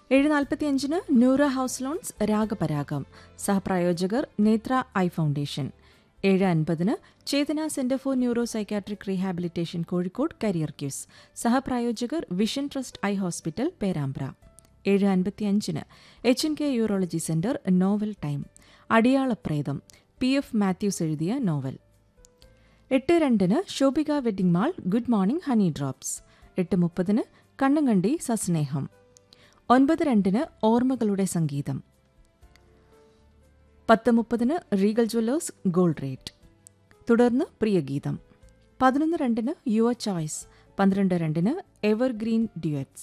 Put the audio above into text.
ഏഴ് നാൽപ്പത്തിയഞ്ചിന് Noora house loans Ragaparagam സഹപ്രായോജകർ നേത്ര ഐ ഫൗണ്ടേഷൻ ഏഴ് അൻപതിന് Chetana centre for neuro psychiatric rehabilitation Kozhikode career cues സഹപ്രായോജകർ vision trust eye hospital Perambra ഏഴ് അൻപത്തിയഞ്ചിന് H N K urology centre novel time Adiyalapretham P F Mathews എഴുതിയ നോവൽ എട്ട് രണ്ടിന് Shobhika wedding mall good morning honey drops എട്ട് മുപ്പതിന് കണ്ണുകണ്ടി സസ്നേഹം ഒൻപത് രണ്ടിന് ഓർമ്മകളുടെ സംഗീതം പത്ത് മുപ്പതിന് റീഗൽ ജ്വല്ലേഴ്സ് ഗോൾഡ് റേറ്റ് തുടർന്ന് പ്രിയഗീതം പതിനൊന്ന് രണ്ടിന് യുവർ ചോയ്സ് പന്ത്രണ്ട് രണ്ടിന് എവർഗ്രീൻ ഡ്യുവറ്റ്സ്